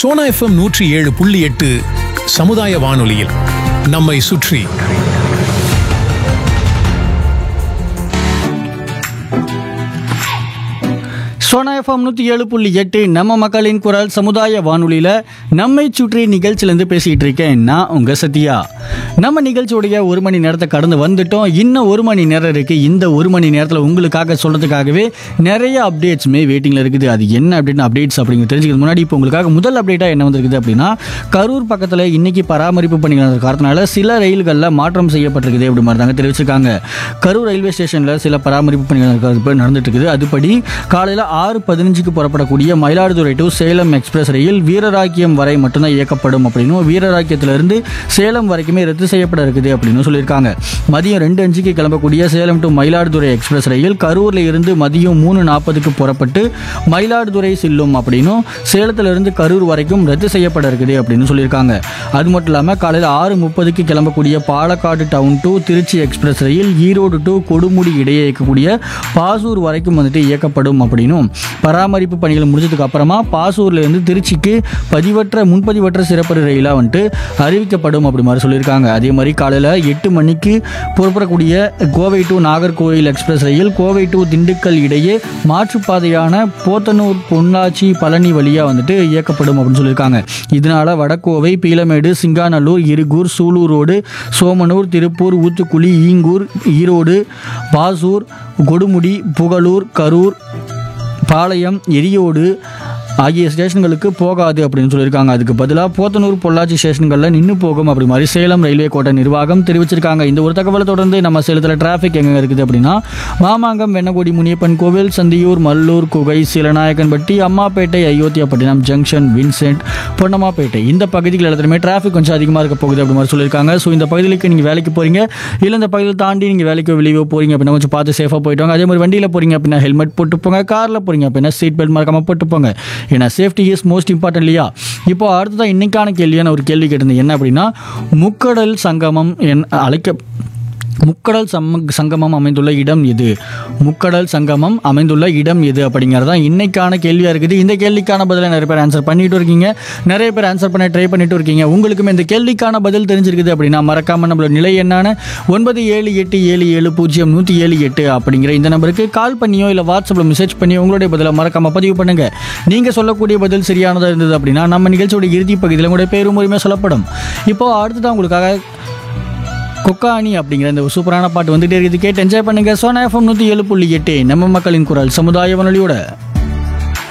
Sona FM நூற்றி ஏழு புள்ளி எட்டு சமுதாய வானொலியில் நம்மை சுற்றி சோனா எஃப்எம் நூற்றி ஏழு புள்ளி எட்டு நம்ம மக்களின் குரல் சமுதாய வானொலியில் நம்மை சுற்றி நிகழ்ச்சியிலேருந்து பேசிகிட்டு இருக்கேன் நான் உங்கள் சத்யா நம்ம நிகழ்ச்சியுடைய ஒரு மணி நேரத்தை கடந்து வந்துட்டோம் இன்னும் ஒரு மணி நேரம் இருக்குது இந்த ஒரு மணி நேரத்தில் உங்களுக்காக சொல்கிறதுக்காகவே நிறைய அப்டேட்ஸுமே வெயிட்டிங்கில் இருக்குது அது என்ன அப்படின்னு அப்டேட்ஸ் அப்படிங்க தெரிஞ்சுக்கிறது முன்னாடி இப்போ உங்களுக்காக முதல் அப்டேட்டாக என்ன வந்திருக்குது அப்படின்னா கரூர் பக்கத்தில் இன்னைக்கு பராமரிப்பு பணிகள் நடந்த காரணத்தினால சில ரயில்களில் மாற்றம் செய்யப்பட்டிருக்குது அப்படி மாதிரி தாங்க தெரிவிச்சிருக்காங்க கரூர் ரயில்வே ஸ்டேஷனில் சில பராமரிப்பு பணிகள் நடக்கிறது நடந்துட்டு இருக்குது அதுபடி காலையில் ஆறு பதினஞ்சுக்கு புறப்படக்கூடிய மயிலாடுதுறை டு சேலம் எக்ஸ்பிரஸ் ரயில் வீரராக்கியம் வரை மட்டும்தான் இயக்கப்படும் அப்படின்னும் வீரராக்கியத்திலிருந்து சேலம் வரைக்குமே ரத்து செய்யப்பட இருக்குது அப்படின்னு சொல்லியிருக்காங்க மதியம் ரெண்டு அஞ்சுக்கு கிளம்பக்கூடிய சேலம் டு மயிலாடுதுறை எக்ஸ்பிரஸ் ரயில் கரூரில் இருந்து மதியம் மூணு நாற்பதுக்கு புறப்பட்டு மயிலாடுதுறை செல்லும் அப்படின்னும் சேலத்திலிருந்து கரூர் வரைக்கும் ரத்து செய்யப்பட இருக்குது அப்படின்னு சொல்லியிருக்காங்க அது மட்டும் இல்லாமல் காலையில் ஆறு முப்பதுக்கு கிளம்பக்கூடிய Palakkad town to Trichy express ரயில் ஈரோடு டு கொடுமுடி இடையே இயக்கக்கூடிய பாசூர் வரைக்கும் வந்துட்டு இயக்கப்படும் அப்படின்னும் பராமரிப்பு பணிகள் முடிஞ்சதுக்கு அப்புறமா பாசூர்ல இருந்து திருச்சிக்கு பதிவற்ற முன்பதிவற்ற சிறப்பு ரயிலாக வந்துட்டு அறிவிக்கப்படும் அப்படி மாதிரி சொல்லியிருக்காங்க அதே மாதிரி காலையில் எட்டு மணிக்கு புறப்படக்கூடிய கோவை டு நாகர்கோவில் எக்ஸ்பிரஸ் ரயில் கோவை டு திண்டுக்கல் இடையே மாற்றுப்பாதையான போத்தனூர் பொள்ளாச்சி பழனி வழியாக வந்துட்டு இயக்கப்படும் அப்படின்னு சொல்லியிருக்காங்க இதனால வடகோவை பீலமேடு சிங்காநல்லூர் இருகூர் சூலூர் ரோடு சோமனூர் திருப்பூர் ஊத்துக்குளி ஈங்கூர் ஈரோடு பாசூர் கொடுமுடி புகழூர் கரூர் பாளையம் எரியோடு ஆகிய ஸ்டேஷன்களுக்கு போகாது அப்படின்னு சொல்லியிருக்காங்க அதுக்கு பதிலாக போத்தனூர் பொள்ளாச்சி ஸ்டேஷன்களில் நின்று போகும் அப்படி மாதிரி சேலம் ரயில்வே கோட்ட நிர்வாகம் தெரிவிச்சிருக்காங்க இந்த ஒரு தகவலை தொடர்ந்து நம்ம சேலத்தில் டிராஃபிக் எங்கே இருக்குது அப்படின்னா மாமாங்கம் வெண்ணகுடி முனியப்பன் கோவில் சந்தியூர் மல்லூர் குகை சீலநாயக்கன்பட்டி அம்மாப்பேட்டை அயோத்தியாப்பட்டினம் ஜங்ஷன் வின்சென்ட் பொன்னம்மாப்பேட்டை இந்த பகுதிகள் எல்லாத்துலையுமே டிராஃபிக் கொஞ்சம் அதிகமாக இருக்க போகுது அப்படி மாதிரி சொல்லியிருக்காங்க ஸோ இந்த பகுதிகளுக்கு நீங்கள் வேலைக்கு போகிறீங்க இல்லை இந்த பகுதியில் தாண்டி நீங்கள் வேலைக்கோ வெளியோ போகிறீங்க அப்படின்னா கொஞ்சம் பார்த்து சேஃபாக போயிட்டு வாங்க அதே மாதிரி வண்டியில் போகிறீங்க அப்படின்னா ஹெல்மெட் போட்டு போங்க காரில் போகிறீங்க அப்படின்னா சீட் பெல்ட் மறக்காமல் போட்டு போங்க ஏன்னா சேஃப்டி இஸ் மோஸ்ட் இம்பார்ட்டன்ட் இல்லையா இப்போ அடுத்ததான் இன்னைக்கான கேள்வியான ஒரு கேள்வி கேட்டிருந்தேன் என்ன அப்படின்னா முக்கடல் சங்கமம் என் அழைக்க முக்கடல் சம்ம சங்கமம் அமைந்துள்ள இடம் எது முக்கடல் சங்கமம் அமைந்துள்ள இடம் எது அப்படிங்கிறது தான் இன்னைக்கான கேள்வியாக இருக்குது இந்த கேள்விக்கான பதிலை நிறைய பேர் ஆன்சர் பண்ணிட்டு இருக்கீங்க நிறைய பேர் ஆன்சர் பண்ண ட்ரை பண்ணிட்டு இருக்கீங்க உங்களுக்குமே இந்த கேள்விக்கான பதில் தெரிஞ்சிருக்குது அப்படின்னா மறக்காம நம்மளோட நிலை என்னான ஒன்பது ஏழு எட்டு ஏழு ஏழு பூஜ்ஜியம் நூற்றி ஏழு எட்டு அப்படிங்கிற இந்த நம்பருக்கு கால் பண்ணியோ இல்லை வாட்ஸ்அப்பில் மெசேஜ் பண்ணியோ உங்களுடைய பதிலை மறக்காம பதிவு பண்ணுங்க நீங்கள் சொல்லக்கூடிய பதில் சரியானதாக இருந்தது அப்படின்னா நம்ம நிகழ்ச்சியோட இறுதி பகுதியில் உங்களுடைய பேரும் உரிமையாக சொல்லப்படும் இப்போ அடுத்ததான் உங்களுக்காக கொக்காணி அப்படிங்கிற இந்த ஒரு சூப்பரான பாட்டு வந்துட்டே இருக்குது கேட்டு என்ஜாய் பண்ணுங்க சோனா எஃப்எம் நூற்றி ஏழு புள்ளி எட்டு நம்ம மக்களின் குரல் சமுதாய வானொலியோட